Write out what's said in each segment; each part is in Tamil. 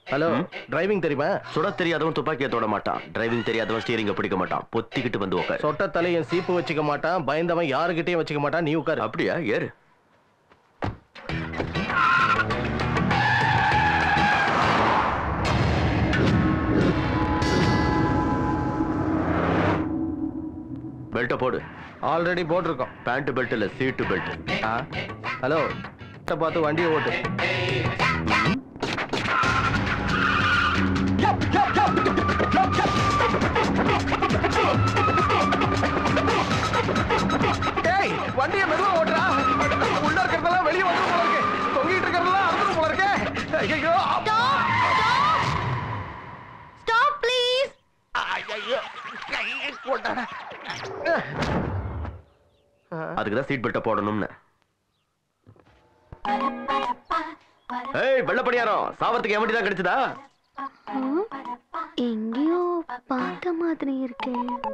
ஹலோ டிரைவிங் தெரியுமா சுட தெரியாதவன் துப்பாக்கியை தொட மாட்டான் டிரைவிங் தெரியாதவன் ஸ்டீரிங்க பிடிக்க மாட்டான் பொத்திக்கிட்டு வந்து உட்காரு சொட்ட தலையன் சீப்பு வச்சுக்க மாட்டான் பயந்தவன் யாருகிட்டயும் வச்சுக்க மாட்டான் நீ உட்காரு அப்படியா ஏறு பெல்ட்டை போடு ஆல்ரெடி போட்டிருக்கோம் பேண்ட் பெல்ட் இல்ல சீட்டு பெல்ட் ஆ ஹலோ பார்த்து வண்டியை ஓட்டு டேய் வண்டியை மெதுவா ஓட்டுறா உள்ள இருக்கிறதெல்லாம் வெளியே வந்துரும் போல இருக்கு தொங்கிட்டு இருக்கிறதெல்லாம் அறுந்துரும் போல இருக்கு ஐயோ ஸ்டாப் ப்ளீஸ் ஐயோ கையை போட்டாடா அதுக்கு தான் சீட் பெல்ட்டை போடணும்னு ஏய் வெள்ள பணியாரம் சாவறதுக்கு எவண்டி தான் கிடைச்சதா எங்கேயோ பார்த்த மாதிரி இருக்கே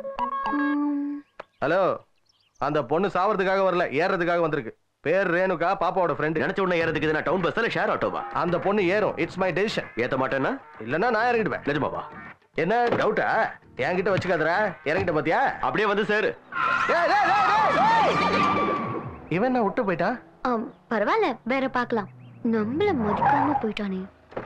ஹலோ அந்த பொண்ணு சாவறதுக்காக வரல ஏறதுக்காக வந்திருக்கு பேர் ரேணுகா பாப்பாவோட ஃப்ரெண்டு நினைச்ச உடனே ஏறதுக்கு இது நான் டவுன் பஸ்ல ஷேர் ஆட்டோவா அந்த பொண்ணு ஏறும் இட்ஸ் மை டெசிஷன் ஏத்த மாட்டேன்னா இல்லன்னா நான் இறங்கிடுவேன் நிஜமாவா என்ன டவுட்டா என்கிட்ட வச்சுக்காதடா இறங்கிட்ட பாத்தியா அப்படியே வந்து சேரு டேய், டேய், டேய், டேய், டேய். இவன் என்ன விட்டு போயிட்டான் ஆம், பரவாயில்ல வேற பார்க்கலாம் நம்மள மதிக்காம போயிட்டானே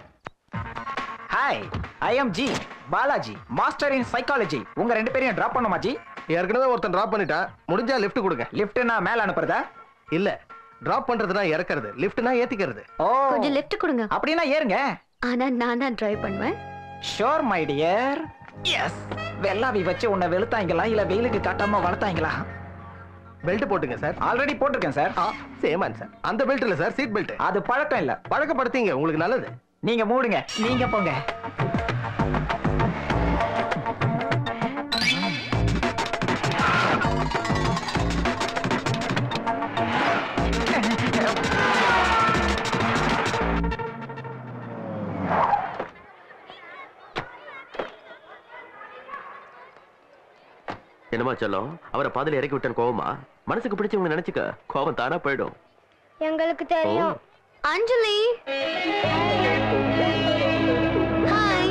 hi I am G Balaji master in psychology உங்க ரெண்டு பேரையும் டிராப் பண்ணுமா ஜி ஏற்கனவே ஒருத்தன் டிராப் பண்ணிட்டான் முடிஞ்சா லிஃப்ட் கொடுங்க லிஃப்ட்னா மேல அனுப்புறதா இல்ல டிராப் பண்றதுனா இறக்குறது லிஃப்ட்னா ஏத்திக்கிறது ஓ கொஞ்சம் லெஃப்ட் கொடுங்க அப்படின்னா ஏறுங்க ஆனா நான் தான் டிரைவ் பண்ணுவேன் ஷோர் மை டியர் எஸ் வெள்ளாவி வச்சு உன்னை வெளுத்தாங்களா இல்ல வெயிலுக்கு காட்டாம வளர்த்தாங்களா பெல்ட் போட்டுங்க சார் ஆல்ரெடி போட்டிருக்கேன் சார் சேமான் சார் அந்த பெல்ட் இல்ல சார் சீட் பெல்ட் அது பழக்கம் இல்ல பழக்கப்படுத்தீங்க உங்களுக்கு நல்லது நீங்க மூடுங்க நீங்க போங்க என்னமா செல்லம் அவரை பாதியில இறக்கி விட்டேன் கோவமா மனசுக்கு பிடிச்சவங்க நினைச்சுக்க கோவம் தானா போயிடும் எங்களுக்கு தெரியும். அஞ்சலி ஹாய்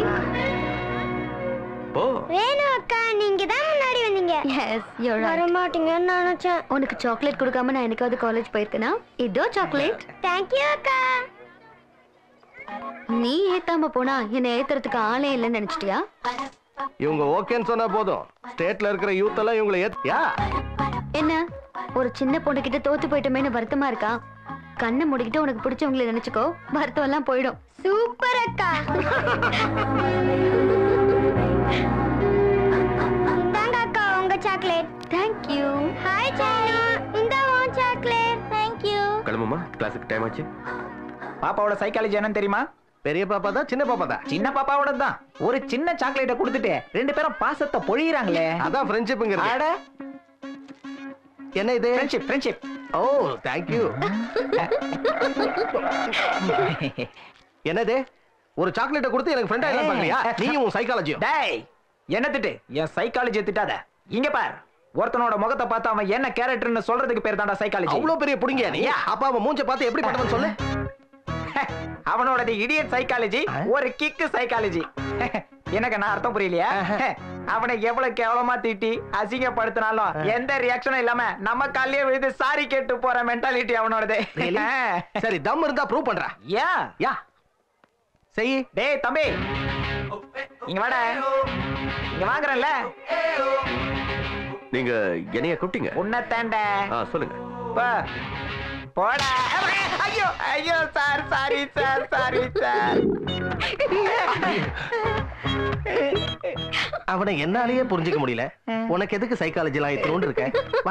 போ ரேணு அக்கா நீங்க தான் முன்னாடி வந்தீங்க எஸ் யூ ரைட் வர மாட்டீங்கன்னு நினைச்சேன் உனக்கு சாக்லேட் கொடுக்காம நான் என்னைக்காவது காலேஜ் போயிருக்கேனா இதோ சாக்லேட் தேங்க் யூ அக்கா நீ ஏத்தாம போனா என்ன ஏத்துறதுக்கு ஆளே இல்லைன்னு நினைச்சிட்டியா இவங்க ஓகேன்னு சொன்னா போதும் ஸ்டேட்ல இருக்கிற யூத் எல்லாம் இவங்களை ஏத்தியா என்ன ஒரு சின்ன பொண்ணு கிட்ட தோத்து போயிட்டோமேனு வருத்தமா இருக்கா கண்ணை மூடிக்கிட்டு உனக்கு பிடிச்சவங்களை நினைச்சுக்கோ வருத்தம் எல்லாம் போயிடும் சூப்பர் அக்கா தாங்க அக்கா உங்க chocolate thank you hi Sanu இந்த உன் சாக்லேட் தேங்க் யூ கிளம்புமா கிளாஸுக்கு டைம் ஆச்சு பாப்பாவோட சைக்காலஜி என்னன்னு தெரியுமா பெரிய பாப்பா தான் சின்ன பாப்பா தான் சின்ன பாப்பாவோட தான் ஒரு சின்ன சாக்லேட்டை கொடுத்துட்டு ரெண்டு பேரும் பாசத்தை பொழியிறாங்களே அதான் ஃப்ரெண்ட்ஷிப்புங்கிறது அட என்ன இது ஃப்ரெண்ட்ஷிப் ஃப்ரெண்ட்ஷிப் ஓ தேங்க்யூ என்னது ஒரு சாக்லேட்டை கொடுத்து எனக்கு ஃப்ரெண்டா எல்லாம் பார்க்கலையா நீயும் உன் சைக்காலஜியும் டேய் என்ன திட்டு என் சைக்காலஜி திட்டாத இங்க பார் ஒருத்தனோட முகத்தை பார்த்து அவன் என்ன கேரக்டர்னு சொல்றதுக்கு பேர் தான்டா சைக்காலஜி அவ்வளவு பெரிய புடிங்கியா நீ Yeah. அப்பா அவன் மூஞ்ச பார்த்து எப்படி பட்டவன் சொல்லு அவனோடது இடியட் சைக்காலஜி ஆ? ஒரு கிக்கு சைக்காலஜி எனக்கு நான் அர்த்தம் புரியலையா அவனை எவ்வளவு கேவலமா திட்டி அசிங்கப்படுத்தினாலும் எந்த ரியாக்ஷனும் இல்லாம நம்ம கால்லயே விழுந்து சாரி கேட்டு போற மென்டாலிட்டி அவனோடது Really? சரி தம் இருந்தா ப்ரூவ் பண்றா யா யா செய் டேய் தம்பி இங்க வாடா இங்க வாங்குறேன்ல நீங்க என்னைய கூப்பிட்டீங்க உன்னை தாண்ட ஆ சொல்லுங்க போ. போடா ஐயோ ஐயோ sir sorry sir sorry sir அவனை என்னாலேயே புரிஞ்சுக்க முடியல உனக்கு எதுக்கு சைக்காலஜி எல்லாம் இத்தனோண்டு இருக்க வா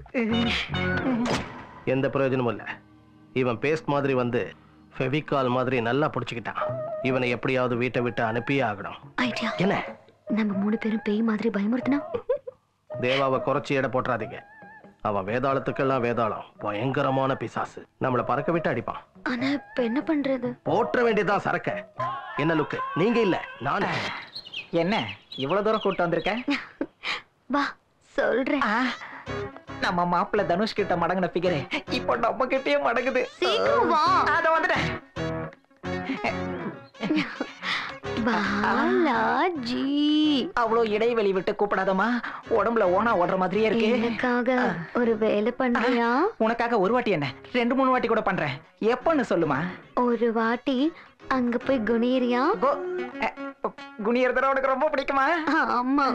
எந்த பிரயோஜனமும் இல்ல இவன் பேஸ்ட் மாதிரி வந்து ஃபெவிகால் மாதிரி நல்லா புடிச்சுக்கிட்டான் இவனை எப்படியாவது வீட்டை விட்டு அனுப்பியே ஆகணும் ஐடியா என்ன நம்ம மூணு பேரும் பேய் மாதிரி பயமுறுத்தினா தேவாவை குறைச்சி எடை போட்டுறாதீங்க அவன் வேதாளத்துக்கெல்லாம் வேதாளம் பயங்கரமான பிசாசு நம்மளை பறக்க விட்டு அடிப்பான் ஆனா இப்ப என்ன பண்றது போற்ற வேண்டியதுதான் சரக்க என்ன லுக்கு நீங்க இல்ல நானு என்ன இவ்வளவு தூரம் கூட்டு வந்திருக்க வா சொல்றேன் ஆ, நம்ம மாப்பிள்ள தனுஷ் கிட்ட மடங்கின பிகரு இப்போ நம்ம கிட்டயே மடங்குது சீக்கிரம் வா. அத வந்துட்டேன் பாலாஜி அவ்வளோ இடைவெளி விட்டு கூப்பிடாதம்மா உடம்புல ஓனா ஓடுற மாதிரியே இருக்கு எனக்காக ஒரு வேலை பண்றியா உனக்காக ஒரு வாட்டி என்ன ரெண்டு மூணு வாட்டி கூட பண்றேன் எப்பன்னு சொல்லுமா ஒரு வாட்டி அங்க போய் குனியறியா கோ அஹ், குனியறதுல உனக்கு ரொம்ப பிடிக்குமா ஆமா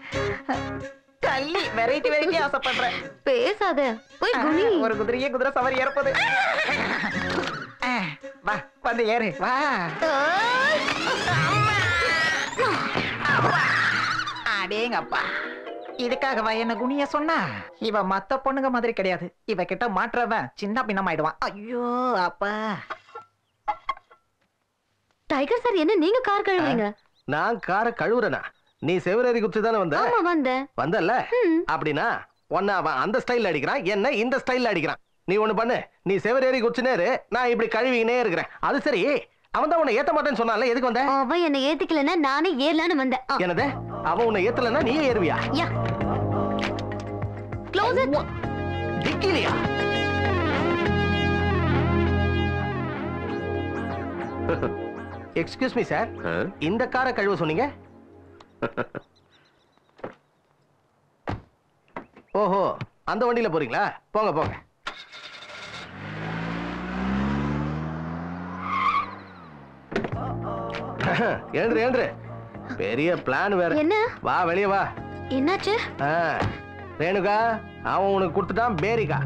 தள்ளி வெரைட்டி வெரைட்டி ஆசைப்படுறேன் பேசாத போய் குனி ஒரு குதிரையே குதிரை சவாரி ஏற்பது வா வந்து ஏறு வா அடேங்கப்பா இதுக்காகவா என்ன குனிய சொன்னா இவ மத்த பொண்ணுங்க மாதிரி கிடையாது இவ கிட்ட மாற்றவன் சின்ன பின்னமாயிடுவான் ஐயோ அப்பா டைகர் சார் என்ன நீங்க கார் கழுவுறீங்க நான் காரை கழுவுறேனா நீ செவரேறி குச்சி தானே வந்த ஆமா வந்தேன் வந்தல்ல ம். அப்படின்னா ஒன்னு அவன் அந்த ஸ்டைல்ல அடிக்கிறான் என்ன இந்த ஸ்டைல்ல அடிக்கிறான் நீ ஒண்ணு பண்ணு நீ செவரேறி குச்சினேரு நான் இப்படி கழுவினே இருக்கிறேன் அது சரி அவன் தான் உன்னை ஏத்த மாட்டேன்னு சொன்னான்ல எதுக்கு வந்த அவன் என்ன ஏத்துக்கலன்னா நானே ஏறலான்னு வந்தேன் ஆ, என்னது அவன் உன்னை ஏத்தலன்னா நீயே ஏறுவியா யா க்ளோஸ் இட் டிக்கிலியா எக்ஸ்கியூஸ் மீ சார் ஆ? இந்த காரை கழுவ சொன்னீங்க ஓஹோ அந்த வண்டியில போறீங்களா போங்க போங்க எழுந்துரு எழுந்துரு பெரிய பிளான் வேற என்ன வா வெளியே வா என்னாச்சு ஆ, ரேணுகா அவன் உனக்கு கொடுத்துட்டான் பேரிகா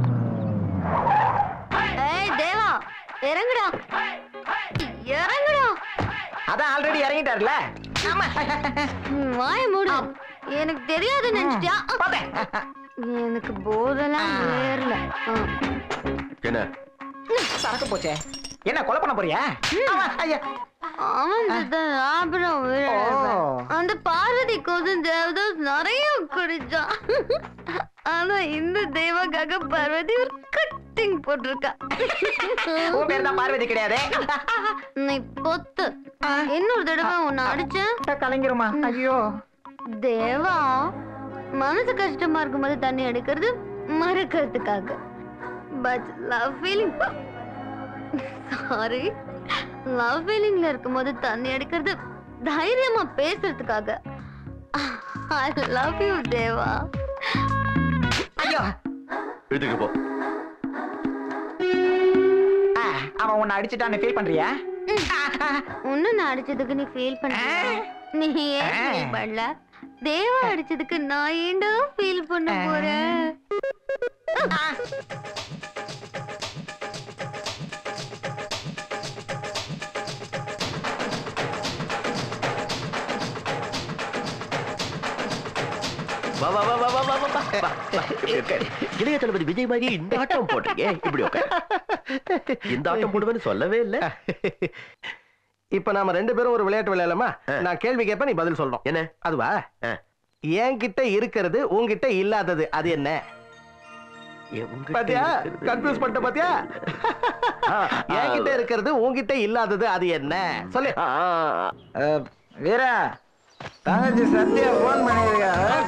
ஏய் தேவா இறங்குடா இறங்குடா அதான் ஆல்ரெடி இறங்கிட்டார்ல ஆமா ம், வாய மூடு எனக்கு தெரியாது நினைச்சிட்டியா போதேன். எனக்கு போதெல்லாம் ஏறல ஆ. என்ன சரக்கு போச்சே என்ன கொலை பண்ண போறியா ஆமா, ஐயா. அவன் செத்தான், அப்புறம் விழல. ஓ. அந்த பார்வதி கோசம் தேவதாஸ் நிறைய குடிச்சான் ஆனா இந்த தெய்வக்காக பார்வதி ஒரு கட்டிங் போட்டிருக்கா உன் பேர் தான் பார்வதி கிடையாது நீ பொத்து இன்னொரு தடவை உன்னை அடிச்சேன் கலைஞருமா ஐயோ தேவா மனசு கஷ்டமா இருக்கும்போது தண்ணி அடிக்கிறது மறக்கிறதுக்காக but love feeling sorry love ஃபீலிங்ல இருக்கும்போது தண்ணி அடிக்கிறது தைரியமா பேசுறதுக்காக ஐ லவ் யூ தேவா ஐயோ இதுக்கு போ ஆ, அவன் உன்னை அடிச்சுட்டான்னு ஃபீல் பண்றியா உன்ன நான் அடிச்சதுக்கு நீ ஃபீல் பண்ண நீ ஏன் ஃபீல் பண்ணல தேவா அடிச்சதுக்கு நான் ஏன்டா ஃபீல் பண்ண போறேன் வா வா வா வா வா வா வா வா வா வா. இளைய தளபதி விஜய் மாதிரியே இந்த ஆட்டம் போட்டிருக்கே இப்படி உட்கார் இந்த ஆட்டம் போடுவேன்னு சொல்லவே இல்ல இப்ப நாம ரெண்டு பேரும் ஒரு விளையாட்டு விளையாடலாமா ஆ. நான் கேள்வி கேட்பேன் நீ பதில் சொல்லணும் என்ன அதுவா ஆ. என்கிட்ட இருக்கிறது உன்கிட்ட இல்லாதது அது என்ன உங்ககிட்ட பாத்தியா இருக்கிறது- கன்ஃபியூஸ் பண்ணிட்ட பாத்தியா ஆ, ஆ. என்கிட்ட இருக்கிறது உன்கிட்ட இல்லாதது அது என்ன சொல்லு ஆ, ஆ, வீரா தங்கச்சி சத்யா போன் பண்ணிருக்கா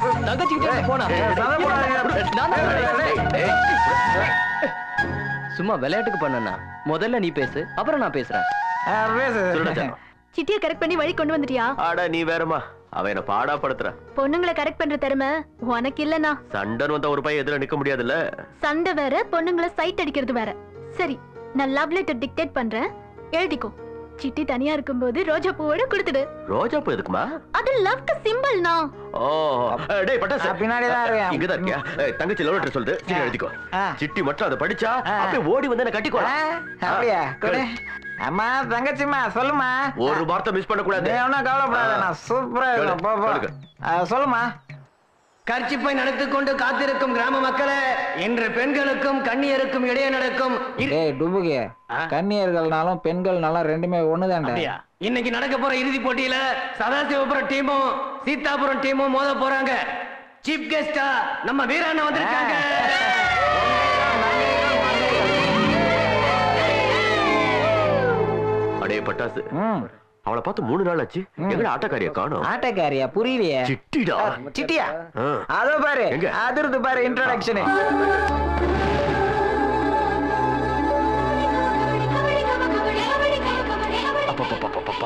சும்மா விளையாட்டுக்கு பண்ணனா முதல்ல நீ பேசு அப்புறம் நான் பேசுறேன் சொல்லுடா பேசு செல்லம். சிட்டியை கரெக்ட் பண்ணி வழி கொண்டு வந்துட்டியா ஆடா நீ வேறமா அவன் என்ன பாடா படுத்துற பொண்ணுங்களை கரெக்ட் பண்ற திறமை உனக்கு இல்லனா சண்டன் வந்த ஒரு பையன் எதிர நிக்க முடியாதுல்ல சண்டை வேற பொண்ணுங்களை சைட் அடிக்கிறது வேற சரி நான் லவ் லெட்டர் டிக்டேட் பண்றேன் எழுதிக்கோ சிட்டி தனியா இருக்கும்போது ரோஜா பூவோட கொடுத்துடு ரோஜா பூ எதுக்குமா அது லவ்க்கு சிம்பிள்னா ஓ டேய் பட்டாசு நான் பின்னாடிதான் இருக்கேன். இங்கதான் இருக்கியா ஏய், தங்கச்சி லவ் லெட்டர் சொல்லுது சீக்கிரம் எழுதிக்கோ ஆ. சிட்டி மட்டும் அதை படிச்சா ஆ. அப்படியே ஓடி வந்து என்ன கட்டிக்கோ ஆ, அப்படியா கொடு அம்மா தங்கச்சிம்மா சொல்லுமா ஒரு வார்த்தை மிஸ் பண்ண நீ கூடாது ஒன்றும் கவலைப்படாத நான் சூப்பரா இருக்கேன் போ, போ. சொல்லுங்க. ஆ, சொல்லுமா கர்ச்சிப்பை நடத்திக் கொண்டு காத்திருக்கும் கிராம மக்களே இன்று பெண்களுக்கும் கண்ணியருக்கும் இடையே நடக்கும் இரு- டேய் டுபுகே கன்னியர்கள்னாலும் பெண்கள்னாலும் ரெண்டுமே ஒண்ணுதான்டா அப்படியா? இன்னைக்கு நடக்க போற இறுதி போட்டியில சதாசிவபுரம் டீமும் சீதாபுரம் டீமும் மோத போறாங்க சீஃப் கெஸ்டா நம்ம வீராண்ணா வந்திருக்காங்க அடே பட்டாசு ம் அவளை பார்த்து மூணு நாள் ஆச்சு எங்கட ஆட்டக்காரிய காணோம் ஆட்டக்காரியா புரியலையே சிட்டிடா சிட்டியா ஆ. அதோ பாரு எங்க? அதிர்ந்து பாரு இன்ட்ரோடக்ஷன் அப்பப்பப்பப்பப்பா.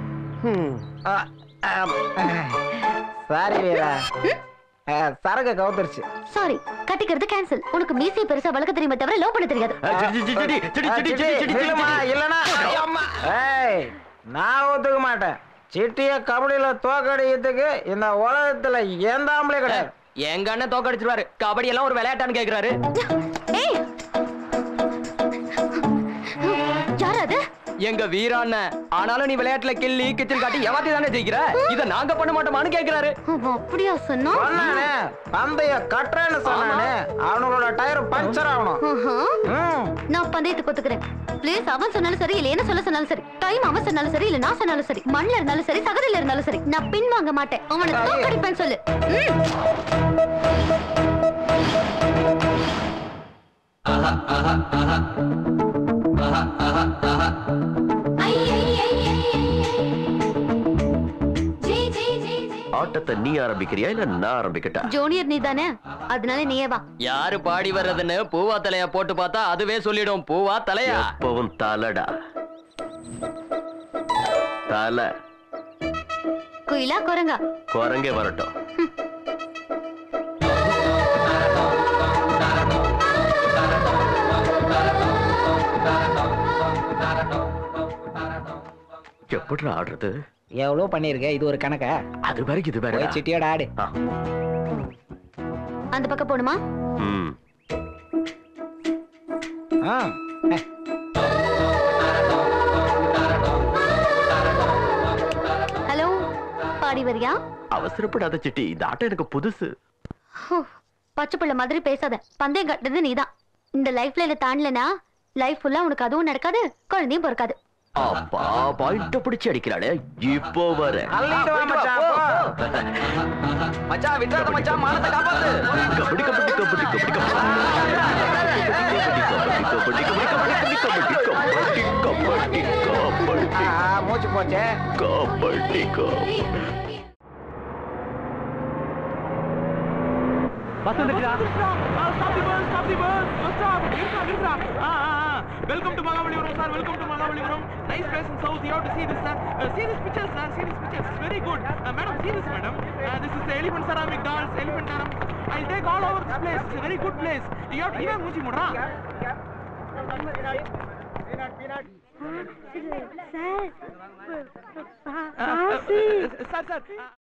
சாரி வீரா ஆ, சரக்கு கவுத்துருச்சு சாரி கட்டிக்கிறது கேன்சல் உனக்கு மீசி பெருசா வளர்க்க தெரியுமே தவிர லவ் பண்ண தெரியாது செடி, செடி, செடி, செடி, ஆ, செடி, சிட்டி, செடி, செடி, செடி, இல்லம்மா, செடி. இல்லனா ஐயம்மா. ஏய் நான் ஒத்துக்க மாட்டேன் சிட்டிய கபடியில தோக்கடிக்கிறதுக்கு இந்த உலகத்துல எந்த ஆம்பளை கிடையாது எங்க அண்ணன் தோக்கடிச்சிருவாரு கபடி எல்லாம் ஒரு விளையாட்டான்னு கேக்குறாரு ஏய் யார் அது எங்க வீர அண்ணன் ஆனாலும் நீ விளையாட்டுல கிள்ளி கிச்சல் காட்டி ஏமாத்தி தானே ஜெயிக்கிற இத நாங்க பண்ண மாட்டோமான்னு கேக்குறாரு அவன் அப்படியா சொன்னா சொன்னானே பந்தய கட்டுறேன்னு சொன்னானே அவனோட டயர் பஞ்சர் ஆகணும் ஆஹா. ம். நான் பந்தயத்துக்கு ஒத்துக்கிறேன் ப்ளீஸ் அவன் சொன்னாலும் சரி இல்ல என்ன சொல்ல சொன்னாலும் சரி டைம் அவன் சொன்னாலும் சரி இல்ல நான் சொன்னாலும் சரி மண்ணுல இருந்தாலும் சரி சகதில இருந்தாலும் சரி நான் பின் வாங்க மாட்டேன் அவனை தோக்கடிப்பேன்னு சொல்லு ம். ஆட்டத்தை நீ ஆரம்பிக்கிறியா இல்ல நான் ஆரம்பிக்கட்டா ஜூனியர் நீ தானே அதனால நீயே வா யாரு பாடி வர்றதுன்னு பூவா தலையா போட்டு பார்த்தா அதுவே சொல்லிடும் பூவா தலையா எப்பவும் தலடா தலை குயிலா குரங்கா குரங்கே வரட்டும் எப்படி ஆடுறது எவ்வளவு பண்ணிருக்க இது ஒரு கணக்கா அது வேற இது வேற போய் சிட்டியோட ஆடு அந்த பக்கம் போணுமா ம் ஆ. ஹலோ பாடி வரியா அவசரப்படாத சிட்டி இந்த ஆட்டம் எனக்கு புதுசு ஹூ, பச்சை பிள்ளை மாதிரி பேசாத பந்தயம் கட்டுறது நீதான் இந்த லைஃப்ல இதை தாண்டலனா லைஃப் ஃபுல்லா உனக்கு அதுவும் நடக்காது குழந்தையும் பிறக்காது அப்பா பாயிண்ட பிடிச்சு அடிக்கிறாளே இப்போ வர அள்ளிட்டு வா மச்சான், போ. மச்சான் விட்டுறாத மச்சான் மானத்தை காப்பாத்து கபடி கபடி கபடி கபடி கபடி கபடி கபடி கபடி கபடி கபடி கபடி கபடி ஆ, ஆ, மூச்சு போச்சே kabaddi kabaddi Welcome to Mahabalipuram, sir. Welcome to Mahabalipuram. Nice place in south. You have to see this, sir. Uh, see these pictures, sir. See these pictures. It's very good. Uh, madam, see this, madam. Uh, this is the elephant ceramic dolls, elephant taram. I'll take all over this place. It's a very good place. You have to even Muji Mudra. Uh, uh, uh, sir, sir. Uh,